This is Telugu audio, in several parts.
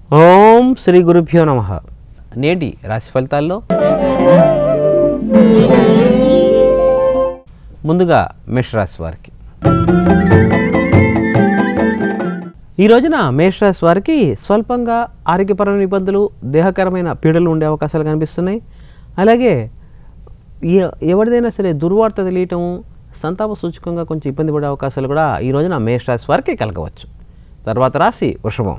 ఓం శ్రీ గురుభ్యో నమ నేటి రాశి ఫలితాల్లో ముందుగా మేషరాశి వారికి ఈ రోజున మేషరాశి వారికి స్వల్పంగా ఆరోగ్యపరమైన ఇబ్బందులు దేహకరమైన పీడలు ఉండే అవకాశాలు కనిపిస్తున్నాయి అలాగే ఎ- ఎవరిదైనా సరే దుర్వార్త తెలియటం సంతాప సూచకంగా కొంచెం ఇబ్బంది పడే అవకాశాలు కూడా ఈ రోజున మేషరాశి వారికి కలగవచ్చు తర్వాత రాశి వృషభం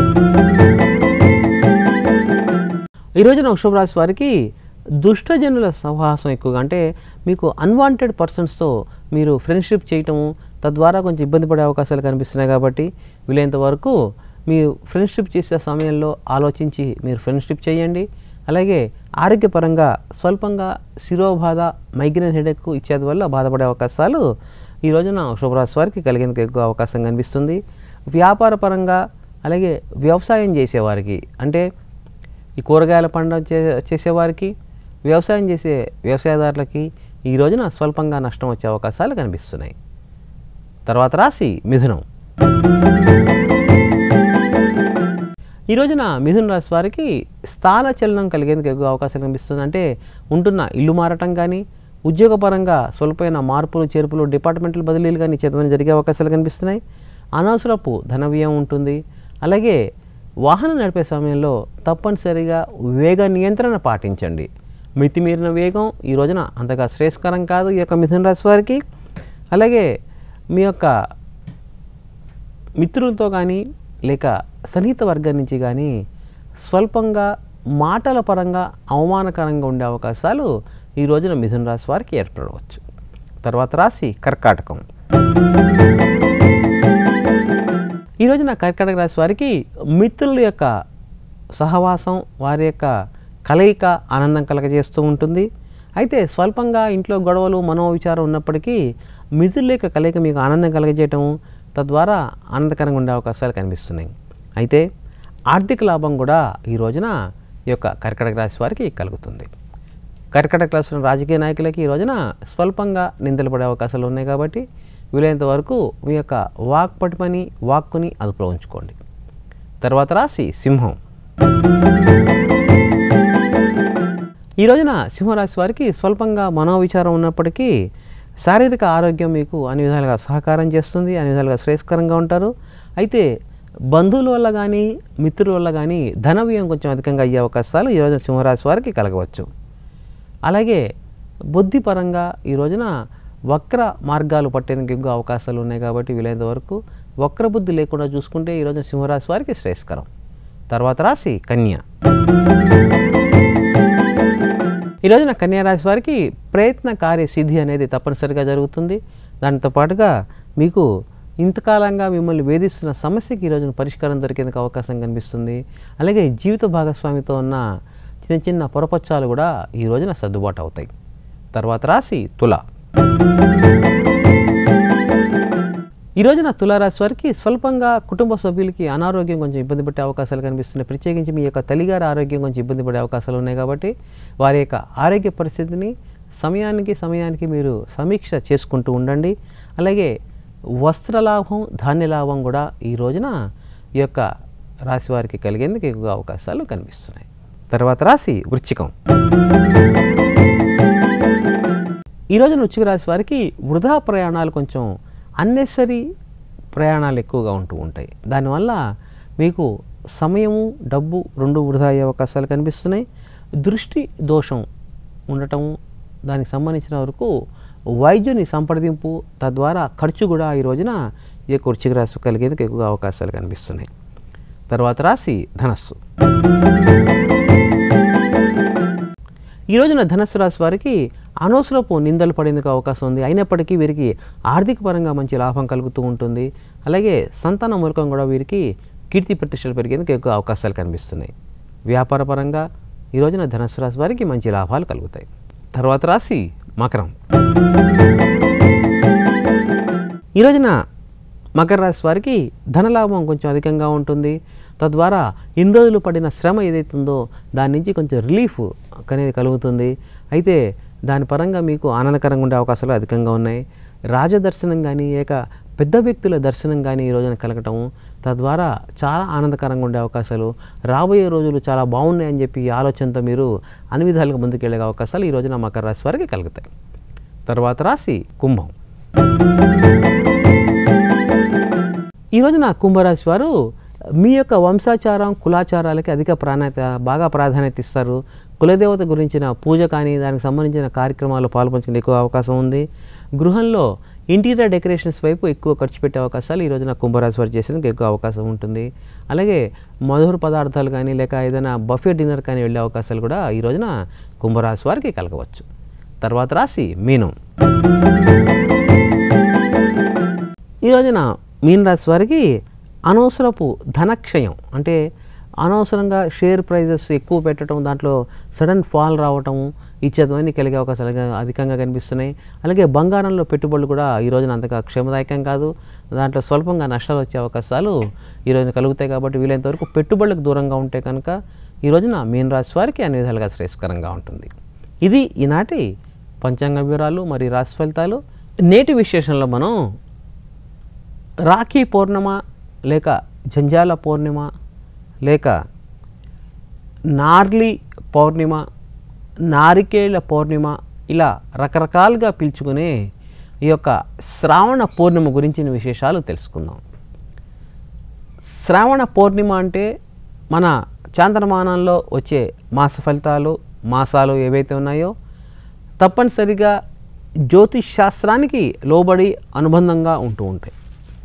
ఈ రోజున వృషభ రాశి వారికి దుష్టజనుల సహవాసం ఎక్కువగా అంటే మీకు అన్వాంటెడ్ పర్సన్స్తో మీరు ఫ్రెండ్షిప్ చేయటము తద్వారా కొంచెం ఇబ్బంది పడే అవకాశాలు కనిపిస్తున్నాయి కాబట్టి వీలైనంత వరకు మీరు ఫ్రెండ్షిప్ చేసే సమయంలో ఆలోచించి మీరు ఫ్రెండ్షిప్ చేయండి అలాగే ఆరోగ్యపరంగా స్వల్పంగా శిరోబాధ మైగ్రేన్ హెడెక్ ఇచ్చేది వల్ల బాధపడే అవకాశాలు ఈ రోజున వృషభ రాశి వారికి కలిగేందుకు ఎక్కువ అవకాశం కనిపిస్తుంది వ్యాపార పరంగా అలాగే వ్యవసాయం చేసేవారికి అంటే ఈ కూరగాయల పంట చే చేసేవారికి వ్యవసాయం చేసే వ్యవసాయదారులకి ఈ రోజున స్వల్పంగా నష్టం వచ్చే అవకాశాలు కనిపిస్తున్నాయి తర్వాత రాశి మిథునం ఈ రోజున మిథున రాశి వారికి స్థాన చలనం కలిగేందుకు ఎక్కువ అవకాశం కనిపిస్తుంది అంటే ఉంటున్న ఇల్లు మారటం కానీ ఉద్యోగపరంగా స్వల్పమైన మార్పులు చేర్పులు డిపార్ట్మెంటల్ బదిలీలు కానీ చేతమని జరిగే అవకాశాలు కనిపిస్తున్నాయి అనవసరపు ధన వ్యయం ఉంటుంది అలాగే వాహనం నడిపే సమయంలో తప్పనిసరిగా వేగ నియంత్రణ పాటించండి మితిమీరిన వేగం ఈ రోజున అంతగా శ్రేయస్కరం కాదు ఈ యొక్క మిథున రాశి వారికి అలాగే మీ యొక్క మిత్రులతో కానీ లేక సన్నిహిత వర్గం నుంచి కానీ స్వల్పంగా మాటల పరంగా అవమానకరంగా ఉండే అవకాశాలు ఈ రోజున మిథున రాశి వారికి ఏర్పడవచ్చు తర్వాత రాశి కర్కాటకం ఈ రోజున కర్కాటక రాశి వారికి మిత్రుల యొక్క సహవాసం వారి యొక్క కలయిక ఆనందం కలగజేస్తూ ఉంటుంది అయితే స్వల్పంగా ఇంట్లో గొడవలు మనోవిచారం ఉన్నప్పటికీ మిత్రుల యొక్క కలయిక మీకు ఆనందం కలగజేయటం తద్వారా ఆనందకరంగా ఉండే అవకాశాలు కనిపిస్తున్నాయి అయితే ఆర్థిక లాభం కూడా ఈ రోజున ఈ యొక్క కర్కాటక రాశి వారికి కలుగుతుంది కర్కటక రాశిలో రాజకీయ నాయకులకి ఈ రోజున స్వల్పంగా నిందలు పడే అవకాశాలు ఉన్నాయి కాబట్టి వీలైనంత వరకు మీ యొక్క వాక్ పటిమని వాక్కుని అదుపులో ఉంచుకోండి తర్వాత రాశి సింహం ఈ రోజున సింహరాశి వారికి స్వల్పంగా మనోవిచారం ఉన్నప్పటికీ శారీరక ఆరోగ్యం మీకు అన్ని విధాలుగా సహకారం చేస్తుంది అన్ని విధాలుగా శ్రేయస్కరంగా ఉంటారు అయితే బంధువుల వల్ల కానీ మిత్రుల వల్ల కానీ ధన వ్యయం కొంచెం అధికంగా అయ్యే అవకాశాలు ఈ రోజున సింహరాశి వారికి కలగవచ్చు అలాగే బుద్ధిపరంగా ఈ రోజున వక్ర మార్గాలు పట్టేందుకు ఎక్కువ అవకాశాలు ఉన్నాయి కాబట్టి వీలైనంత వరకు వక్ర బుద్ధి లేకుండా చూసుకుంటే ఈ రోజున సింహరాశి వారికి శ్రేయస్కరం తర్వాత రాశి కన్య ఈ రోజున కన్యా రాశి వారికి ప్రయత్న కార్య సిద్ధి అనేది తప్పనిసరిగా జరుగుతుంది దానితో పాటుగా మీకు ఇంతకాలంగా మిమ్మల్ని వేధిస్తున్న సమస్యకి ఈ రోజున పరిష్కారం దొరికేందుకు అవకాశం కనిపిస్తుంది అలాగే జీవిత భాగస్వామితో ఉన్న చిన్న చిన్న పొరపచ్చాలు కూడా ఈ రోజున సర్దుబాటు అవుతాయి తర్వాత రాశి తుల ఈ రోజున తులారాశి వారికి స్వల్పంగా కుటుంబ సభ్యులకి అనారోగ్యం కొంచెం ఇబ్బంది పడే అవకాశాలు కనిపిస్తున్నాయి ప్రత్యేకించి మీ యొక్క తల్లిగారి ఆరోగ్యం కొంచెం ఇబ్బంది పడే అవకాశాలు ఉన్నాయి కాబట్టి వారి యొక్క ఆరోగ్య పరిస్థితిని సమయానికి సమయానికి మీరు సమీక్ష చేసుకుంటూ ఉండండి అలాగే వస్త్రలాభం ధాన్య లాభం కూడా ఈ రోజున ఈ యొక్క రాశి వారికి కలిగేందుకు ఎక్కువ అవకాశాలు కనిపిస్తున్నాయి తర్వాత రాశి వృశ్చికం ఈ రోజున వృశ్చిక రాశి వారికి వృధా ప్రయాణాలు కొంచెం అన్నెసరీ ప్రయాణాలు ఎక్కువగా ఉంటూ ఉంటాయి దానివల్ల మీకు సమయము డబ్బు రెండు వృధా అయ్యే అవకాశాలు కనిపిస్తున్నాయి దృష్టి దోషం ఉండటం దానికి సంబంధించిన వరకు వైద్యుని సంప్రదింపు తద్వారా ఖర్చు కూడా ఈ రోజున ఈ యొక్క వృశ్చిక రాశి కలిగేందుకు ఎక్కువగా అవకాశాలు కనిపిస్తున్నాయి తర్వాత రాశి ధనస్సు ఈ రోజున ధనస్సు రాశి వారికి అనవసరపు నిందలు పడేందుకు అవకాశం ఉంది అయినప్పటికీ వీరికి ఆర్థిక పరంగా మంచి లాభం కలుగుతూ ఉంటుంది అలాగే సంతాన మూలకం కూడా వీరికి కీర్తి ప్రతిష్టలు పెరిగేందుకు ఎక్కువ అవకాశాలు కనిపిస్తున్నాయి వ్యాపార పరంగా ఈ రోజున ధనస్సు రాశి వారికి మంచి లాభాలు కలుగుతాయి తర్వాత రాశి మకరం ఈ రోజున మకర రాశి వారికి ధనలాభం కొంచెం అధికంగా ఉంటుంది తద్వారా ఇన్ని రోజులు పడిన శ్రమ ఏదైతుందో దాని నుంచి కొంచెం రిలీఫ్ అనేది కలుగుతుంది అయితే దాని పరంగా మీకు ఆనందకరంగా ఉండే అవకాశాలు అధికంగా ఉన్నాయి రాజదర్శనం కానీ లేక పెద్ద వ్యక్తుల దర్శనం కానీ ఈ రోజున కలగటం తద్వారా చాలా ఆనందకరంగా ఉండే అవకాశాలు రాబోయే రోజులు చాలా బాగున్నాయని చెప్పి ఈ ఆలోచనతో మీరు అన్ని విధాలుగా ముందుకెళ్ళే అవకాశాలు ఈ రోజున మకర రాశి వారికి కలుగుతాయి తర్వాత రాశి కుంభం ఈ రోజున కుంభరాశి వారు మీ యొక్క వంశాచారం కులాచారాలకి అధిక ప్రాధాన్యత బాగా ప్రాధాన్యత ఇస్తారు కులదేవత గురించిన పూజ కానీ దానికి సంబంధించిన కార్యక్రమాల్లో పాల్పంచుకునే ఎక్కువ అవకాశం ఉంది గృహంలో ఇంటీరియర్ డెకరేషన్స్ వైపు ఎక్కువ ఖర్చు పెట్టే అవకాశాలు ఈ రోజున కుంభరాశి వారు చేసేందుకు ఎక్కువ అవకాశం ఉంటుంది అలాగే మధుర పదార్థాలు కానీ లేక ఏదైనా బఫే డిన్నర్ కానీ వెళ్ళే అవకాశాలు కూడా ఈ రోజున కుంభరాశి వారికి కలగవచ్చు తర్వాత రాశి మీనం ఈ రోజున మీన రాశి వారికి అనవసరపు ధనక్షయం అంటే అనవసరంగా షేర్ ప్రైజెస్ ఎక్కువ పెట్టడం దాంట్లో సడన్ ఫాల్ రావటం ఇచ్చేదమని కలిగే అవకాశాలు అధిక- అధికంగా కనిపిస్తున్నాయి అలాగే బంగారంలో పెట్టుబడులు కూడా ఈ రోజున అంతగా క్షేమదాయకం కాదు దాంట్లో స్వల్పంగా నష్టాలు వచ్చే అవకాశాలు ఈ రోజున కలుగుతాయి కాబట్టి వీలైనంత వరకు పెట్టుబడులకు దూరంగా ఉంటే కనుక ఈ రోజున మీన రాశి వారికి అన్ని విధాలుగా శ్రేయస్కరంగా ఉంటుంది ఇది ఈనాటి పంచాంగ వివరాలు మరియు రాశి ఫలితాలు నేటి విశేషంలో మనం రాఖీ పౌర్ణమ లేక జంజాల పౌర్ణిమ లేక నార్లీ పౌర్ణిమ నారికేళ పౌర్ణిమ ఇలా రకరకాలుగా పిలుచుకునే ఈ యొక్క శ్రావణ పౌర్ణిమ గురించిన విశేషాలు తెలుసుకుందాం శ్రావణ పౌర్ణిమ అంటే మన చాంద్రమానంలో వచ్చే మాస ఫలితాలు మాసాలు ఏవైతే ఉన్నాయో తప్పనిసరిగా జ్యోతిష్ శాస్త్రానికి లోబడి అనుబంధంగా ఉంటూ ఉంటాయి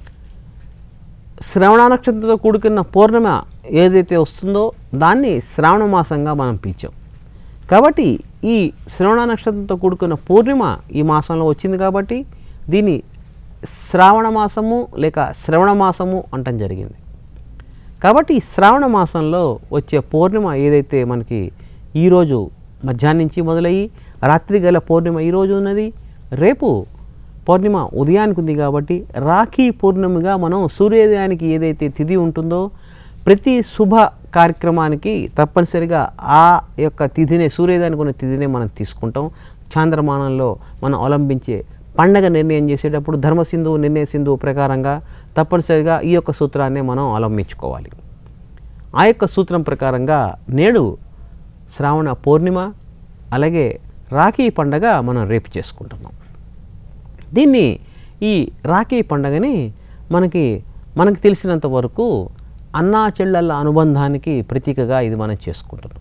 శ్రవణ నక్షత్రంతో కూడుకున్న పౌర్ణిమ ఏదైతే వస్తుందో దాన్ని శ్రావణ మాసంగా మనం పిలిచాం కాబట్టి ఈ శ్రవణ నక్షత్రంతో కూడుకున్న పూర్ణిమ ఈ మాసంలో వచ్చింది కాబట్టి దీన్ని శ్రావణ మాసము లేక శ్రవణ మాసము అంటం జరిగింది కాబట్టి ఈ శ్రావణ మాసంలో వచ్చే పౌర్ణిమ ఏదైతే మనకి ఈరోజు మధ్యాహ్నం నుంచి మొదలయ్యి రాత్రి గల పౌర్ణిమ ఈరోజు ఉన్నది రేపు పౌర్ణిమ ఉదయానికి ఉంది కాబట్టి రాఖీ పౌర్ణమిగా మనం సూర్యోదయానికి ఏదైతే తిథి ఉంటుందో ప్రతి శుభ కార్యక్రమానికి తప్పనిసరిగా ఆ యొక్క తిథినే సూర్యోదయానికి ఉన్న తిథినే మనం తీసుకుంటాం చాంద్రమానంలో మనం అవలంబించే పండగ నిర్ణయం చేసేటప్పుడు ధర్మసింధు నిర్ణయ సింధువు ప్రకారంగా తప్పనిసరిగా ఈ యొక్క సూత్రాన్ని మనం అవలంబించుకోవాలి ఆ యొక్క సూత్రం ప్రకారంగా నేడు శ్రావణ పౌర్ణిమ అలాగే రాఖీ పండగ మనం రేపు చేసుకుంటున్నాం దీన్ని ఈ రాఖీ పండగని మనకి మనకు తెలిసినంత వరకు అన్నా చెల్లెళ్ళ అనుబంధానికి ప్రతీకగా ఇది మనం చేసుకుంటున్నాం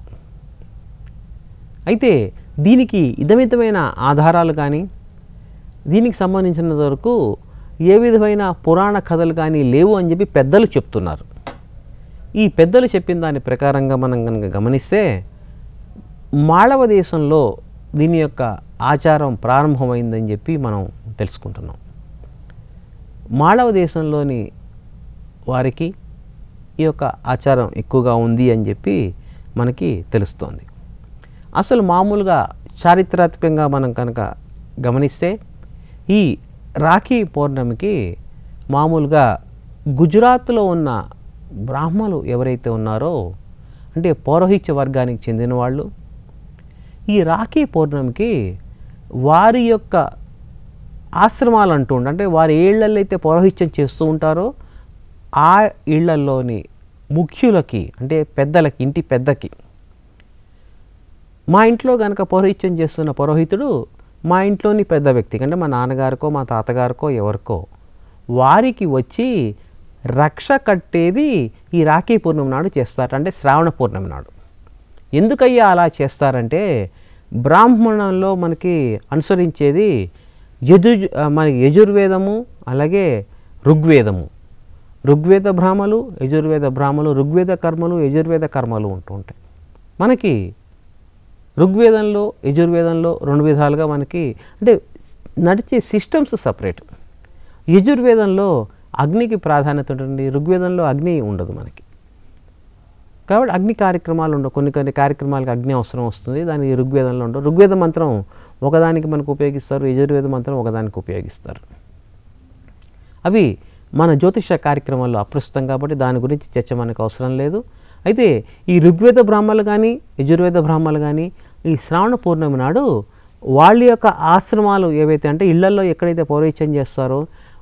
అయితే దీనికి ఇదమితమైన ఆధారాలు కానీ దీనికి సంబంధించినంత వరకు ఏ విధమైన పురాణ కథలు కానీ లేవు అని చెప్పి పెద్దలు చెప్తున్నారు ఈ పెద్దలు చెప్పిన దాని ప్రకారంగా మనం కనుక గమనిస్తే మాళవ దేశంలో దీని యొక్క ఆచారం ప్రారంభమైందని చెప్పి మనం తెలుసుకుంటున్నాం మాళవ దేశంలోని వారికి ఈ యొక్క ఆచారం ఎక్కువగా ఉంది అని చెప్పి మనకి తెలుస్తోంది అసలు మామూలుగా చారిత్రాత్మకంగా మనం కనుక గమనిస్తే ఈ రాఖీ పౌర్ణమికి మామూలుగా గుజరాత్లో ఉన్న బ్రాహ్మలు ఎవరైతే ఉన్నారో అంటే పౌరోహిత్య వర్గానికి చెందిన వాళ్ళు ఈ రాఖీ పౌర్ణమికి వారి యొక్క ఆశ్రమాలు అంటూ ఉండ- అంటే వారి ఏళ్లలో అయితే పౌరోహిత్యం చేస్తూ ఉంటారో ఆ ఇళ్లలోని ముఖ్యులకి అంటే పెద్దలకి ఇంటి పెద్దకి మా ఇంట్లో కనుక పౌరోహిత్యం చేస్తున్న పురోహితుడు మా ఇంట్లోని పెద్ద వ్యక్తికి అంటే మా నాన్నగారికో మా తాతగారికో ఎవరికో వారికి వచ్చి రక్ష కట్టేది ఈ రాఖీ పూర్ణిమ నాడు చేస్తారు అంటే శ్రావణ పూర్ణిమ నాడు ఎందుకయ్యా అలా చేస్తారంటే బ్రాహ్మణంలో మనకి అనుసరించేది యజు మనకి యజుర్వేదము అలాగే ఋగ్వేదము ఋగ్వేద బ్రాహ్మలు యజుర్వేద బ్రాహ్మలు ఋగ్వేద కర్మలు యజుర్వేద కర్మలు ఉంటూ ఉంటాయి మనకి ఋగ్వేదంలో యజుర్వేదంలో రెండు విధాలుగా మనకి అంటే నడిచే సిస్టమ్స్ సపరేట్ యజుర్వేదంలో అగ్నికి ప్రాధాన్యత ఉంటుంది ఋగ్వేదంలో అగ్ని ఉండదు మనకి కాబట్టి అగ్ని కార్యక్రమాలు ఉండవు కొన్ని కొన్ని కార్యక్రమాలకు అగ్ని అవసరం వస్తుంది దానికి ఋగ్వేదంలో ఉండవు ఋగ్వేద మంత్రం ఒకదానికి మనకు ఉపయోగిస్తారు యజుర్వేద మంత్రం ఒకదానికి ఉపయోగిస్తారు అవి మన జ్యోతిష కార్యక్రమాల్లో అప్రస్తుతం కాబట్టి దాని గురించి చర్చ మనకు అవసరం లేదు అయితే ఈ ఋగ్వేద బ్రాహ్మలు కానీ యజుర్వేద బ్రాహ్మలు కానీ ఈ శ్రావణ పౌర్ణమి నాడు వాళ్ళ యొక్క ఆశ్రమాలు ఏవైతే అంటే ఇళ్లల్లో ఎక్కడైతే పౌరోహిత్యం చేస్తారో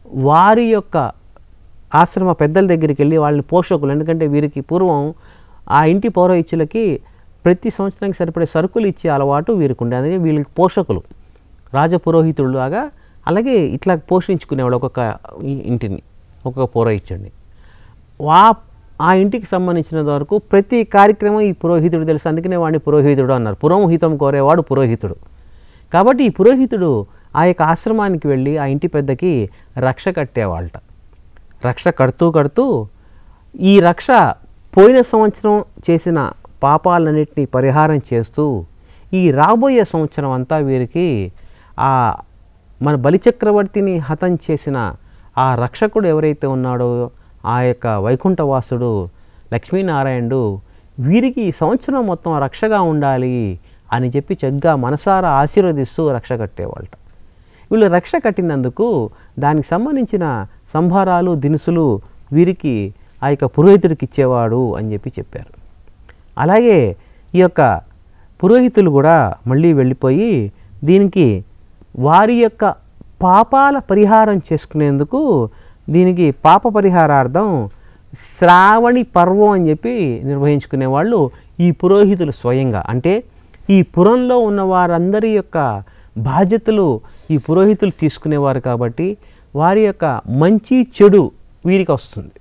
వారి యొక్క ఆశ్రమ పెద్దల దగ్గరికి వెళ్ళి వాళ్ళని పోషకులు ఎందుకంటే వీరికి పూర్వం ఆ ఇంటి పౌరహిత్యులకి ప్రతి సంవత్సరానికి సరిపడే సరుకులు ఇచ్చే అలవాటు వీరికి ఉండే అందుకే వీళ్ళకి పోషకులు రాజపురోహితుడులాగా అలాగే ఇట్లా పోషించుకునేవాడు ఒక్కొక్క ఇ- ఇంటిని ఒక్కొక్క పౌరహిత్యుడిని వా ఆ ఇంటికి సంబంధించినంత వరకు ప్రతి కార్యక్రమం ఈ పురోహితుడు తెలుసు అందుకనే వాడిని పురోహితుడు అన్నారు పురోహితం కోరేవాడు పురోహితుడు కాబట్టి ఈ పురోహితుడు ఆ యొక్క ఆశ్రమానికి వెళ్ళి ఆ ఇంటి పెద్దకి రక్ష కట్టేవాళ్ళట రక్ష కడుతూ కడుతూ ఈ రక్ష పోయిన సంవత్సరం చేసిన పాపాలన్నింటినీ పరిహారం చేస్తూ ఈ రాబోయే సంవత్సరం అంతా వీరికి ఆ మన బలిచక్రవర్తిని హతం చేసిన ఆ రక్షకుడు ఎవరైతే ఉన్నాడో ఆ యొక్క వైకుంఠవాసుడు లక్ష్మీనారాయణుడు వీరికి ఈ సంవత్సరం మొత్తం రక్షగా ఉండాలి అని చెప్పి చక్కగా మనసారా ఆశీర్వదిస్తూ రక్ష కట్టేవాళ్ళట వీళ్ళు రక్ష కట్టినందుకు దానికి సంబంధించిన సంభారాలు దినుసులు వీరికి ఆ యొక్క పురోహితుడికి ఇచ్చేవాడు అని చెప్పి చెప్పారు అలాగే ఈ యొక్క పురోహితులు కూడా మళ్ళీ వెళ్ళిపోయి దీనికి వారి యొక్క పాపాల పరిహారం చేసుకునేందుకు దీనికి పాప పరిహారార్థం శ్రావణి పర్వం అని చెప్పి నిర్వహించుకునే వాళ్ళు ఈ పురోహితులు స్వయంగా అంటే ఈ పురంలో ఉన్న వారందరి యొక్క బాధ్యతలు ఈ పురోహితులు తీసుకునేవారు కాబట్టి వారి యొక్క మంచి చెడు వీరికి వస్తుంది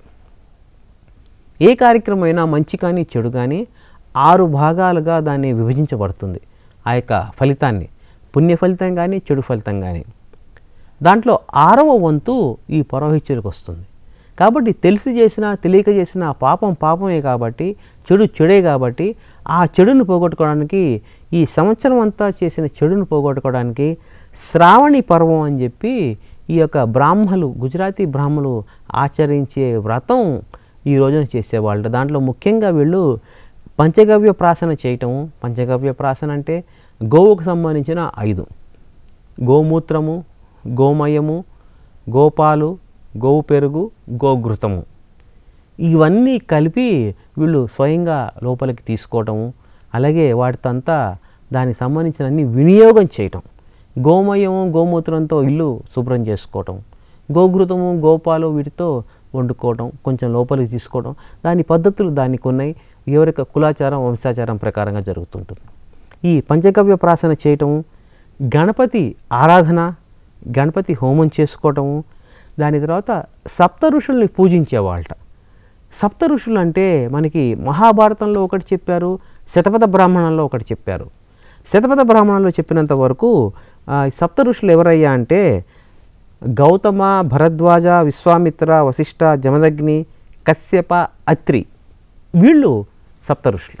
ఏ కార్యక్రమం అయినా మంచి కానీ చెడు కానీ ఆరు భాగాలుగా దాన్ని విభజించబడుతుంది ఆ యొక్క ఫలితాన్ని పుణ్య ఫలితం కానీ చెడు ఫలితం కానీ దాంట్లో ఆరవ వంతు ఈ పౌరోహిత్యులకు వస్తుంది కాబట్టి తెలిసి చేసిన తెలియక చేసిన ఆ పాపం పాపమే కాబట్టి చెడు చెడే కాబట్టి ఆ చెడును పోగొట్టుకోవడానికి ఈ సంవత్సరం అంతా చేసిన చెడును పోగొట్టుకోవడానికి శ్రావణి పర్వం అని చెప్పి ఈ యొక్క బ్రాహ్మలు గుజరాతీ బ్రాహ్మలు ఆచరించే వ్రతం ఈ రోజున చేసేవాళ్ళు దాంట్లో ముఖ్యంగా వీళ్ళు పంచగవ్య ప్రాసన చేయటం పంచగవ్య ప్రాసన అంటే గోవుకు సంబంధించిన ఐదు గోమూత్రము గోమయము గోపాలు గోవు పెరుగు గోఘృతము ఇవన్నీ కలిపి వీళ్ళు స్వయంగా లోపలికి తీసుకోవటము అలాగే వాటితంతా దానికి సంబంధించిన అన్ని వినియోగం చేయటం గోమయము గోమూత్రంతో ఇల్లు శుభ్రం చేసుకోవటం గోఘృతము గోపాలు వీటితో వండుకోవటం కొంచెం లోపలికి తీసుకోవడం దాని పద్ధతులు దానికి ఉన్నాయి ఎవరికి కులాచారం వంశాచారం ప్రకారంగా జరుగుతుంటుంది ఈ పంచగవ్య ప్రాసన చేయటము గణపతి ఆరాధన గణపతి హోమం చేసుకోవటము దాని తర్వాత సప్త ఋషుల్ని పూజించేవాళ్ళట సప్త ఋషులు అంటే మనకి మహాభారతంలో ఒకటి చెప్పారు శతపథ బ్రాహ్మణంలో ఒకటి చెప్పారు శతపథ బ్రాహ్మణంలో చెప్పినంత వరకు ఆ, ఈ సప్త ఋషులు ఎవరయ్యా అంటే గౌతమ భరద్వాజ విశ్వామిత్ర వశిష్ఠ జమదగ్ని కశ్యప అత్రి వీళ్ళు సప్త ఋషులు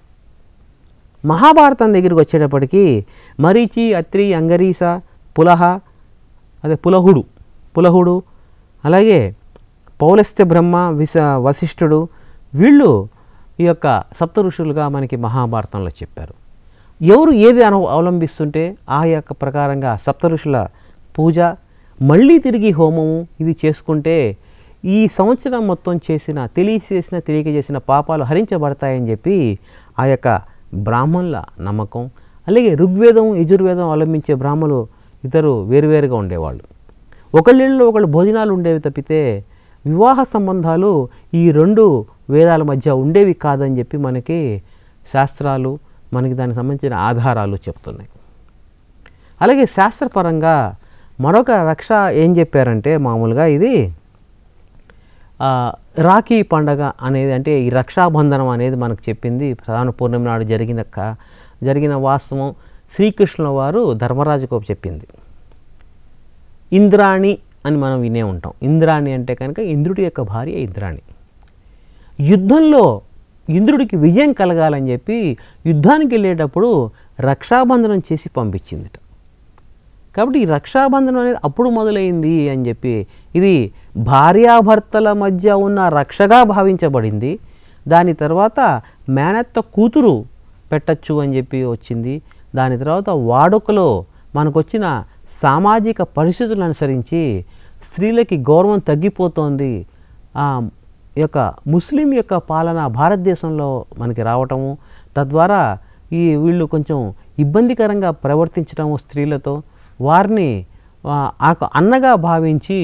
మహాభారతం దగ్గరికి వచ్చేటప్పటికి మరీచి అత్రి అంగరీస పులహ అదే పులహుడు పులహుడు అలాగే పౌలస్త్య బ్రహ్మ విశ వశిష్ఠుడు వీళ్ళు ఈ యొక్క సప్త ఋషులుగా మనకి మహాభారతంలో చెప్పారు ఎవరు ఏది అను అవలంబిస్తుంటే ఆ యొక్క ప్రకారంగా సప్త ఋషుల పూజ మళ్ళీ తిరిగి హోమము ఇది చేసుకుంటే ఈ సంవత్సరం మొత్తం చేసిన తెలియ చేసిన తెలియక చేసిన పాపాలు హరించబడతాయని చెప్పి ఆ యొక్క బ్రాహ్మణుల నమ్మకం అలాగే ఋగ్వేదం యజుర్వేదం అవలంబించే బ్రాహ్మణులు ఇద్దరు వేరువేరుగా ఉండేవాళ్ళు ఒకళ్ళిళ్ళు ఒకళ్ళు భోజనాలు ఉండేవి తప్పితే వివాహ సంబంధాలు ఈ రెండు వేదాల మధ్య ఉండేవి కాదని చెప్పి మనకి శాస్త్రాలు మనకి దానికి సంబంధించిన ఆధారాలు చెప్తున్నాయి అలాగే శాస్త్రపరంగా మరొక రక్ష ఏం చెప్పారంటే మామూలుగా ఇది ఆ, రాఖీ పండగ అనేది అంటే ఈ రక్షాబంధనం అనేది మనకు చెప్పింది ప్రధాన పూర్ణిమ నాడు జరిగిన క- జరిగిన వాస్తవం శ్రీకృష్ణుల వారు ధర్మరాజుకు చెప్పింది ఇంద్రాణి అని మనం వినే ఉంటాం ఇంద్రాణి అంటే కనుక ఇంద్రుడి యొక్క భార్య ఇంద్రాణి యుద్ధంలో ఇంద్రుడికి విజయం కలగాలని చెప్పి యుద్ధానికి వెళ్ళేటప్పుడు రక్షాబంధనం చేసి పంపించిందిట కాబట్టి ఈ రక్షాబంధనం అనేది అప్పుడు మొదలైంది అని చెప్పి ఇది భార్యాభర్తల మధ్య ఉన్న రక్షగా భావించబడింది దాని తర్వాత మేనత్త కూతురు పెట్టచ్చు అని చెప్పి వచ్చింది దాని తర్వాత వాడుకలో మనకొచ్చిన సామాజిక పరిస్థితులను అనుసరించి స్త్రీలకి గౌరవం తగ్గిపోతోంది ఆ యొక్క ముస్లిం యొక్క పాలన భారతదేశంలో మనకి రావటము తద్వారా ఈ వీళ్ళు కొంచెం ఇబ్బందికరంగా ప్రవర్తించడము స్త్రీలతో వారిని ఆ, ఆ అన్నగా భావించి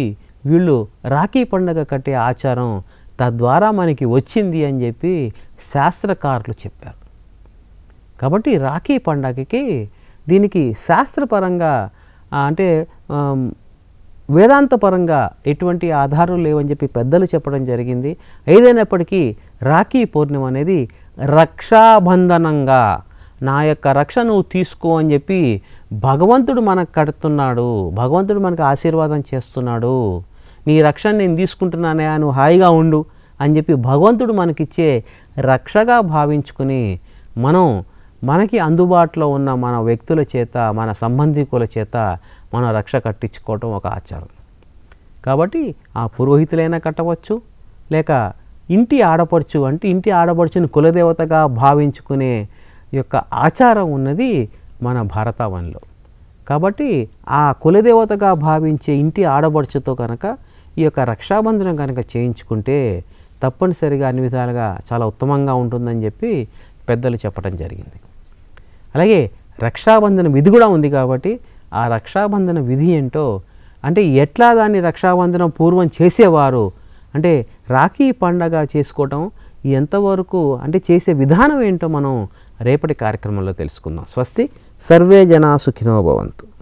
వీళ్ళు రాఖీ పండగ కట్టే ఆచారం తద్వారా మనకి వచ్చింది అని చెప్పి శాస్త్రకారులు చెప్పారు కాబట్టి రాఖీ పండగకి దీనికి శాస్త్రపరంగా ఆ, అంటే ఆమ్, వేదాంతపరంగా ఎటువంటి ఆధారం లేవని చెప్పి పెద్దలు చెప్పడం జరిగింది ఏదైనప్పటికీ రాఖీ పౌర్ణిమ అనేది రక్షాబంధనంగా నా యొక్క రక్ష నువ్వు తీసుకో అని చెప్పి భగవంతుడు మనకు కడుతున్నాడు భగవంతుడు మనకు ఆశీర్వాదం చేస్తున్నాడు నీ రక్షణ నేను తీసుకుంటున్నానే నువ్వు హాయిగా ఉండు అని చెప్పి భగవంతుడు మనకిచ్చే రక్షగా భావించుకుని మనం మనకి అందుబాటులో ఉన్న మన వ్యక్తుల చేత మన సంబంధికుల చేత మన రక్ష కట్టించుకోవటం ఒక ఆచారం కాబట్టి ఆ పురోహితులైనా కట్టవచ్చు లేక ఇంటి ఆడపడుచు అంటే ఇంటి ఆడపడుచుని కులదేవతగా భావించుకునే యొక్క ఆచారం ఉన్నది మన భారతావనిలో కాబట్టి ఆ కులదేవతగా భావించే ఇంటి ఆడపడుచుతో కనుక ఈ యొక్క రక్షాబంధనం కనుక చేయించుకుంటే తప్పనిసరిగా అన్ని విధాలుగా చాలా ఉత్తమంగా ఉంటుందని చెప్పి పెద్దలు చెప్పడం జరిగింది అలాగే రక్షాబంధన విధి కూడా ఉంది కాబట్టి ఆ రక్షాబంధన విధి ఏంటో అంటే ఎట్లా దాన్ని రక్షాబంధనం పూర్వం చేసేవారు అంటే రాఖీ పండగ చేసుకోవటం ఎంతవరకు అంటే చేసే విధానం ఏంటో మనం రేపటి కార్యక్రమంలో తెలుసుకుందాం స్వస్తి సర్వే జనా సుఖినో భవంతు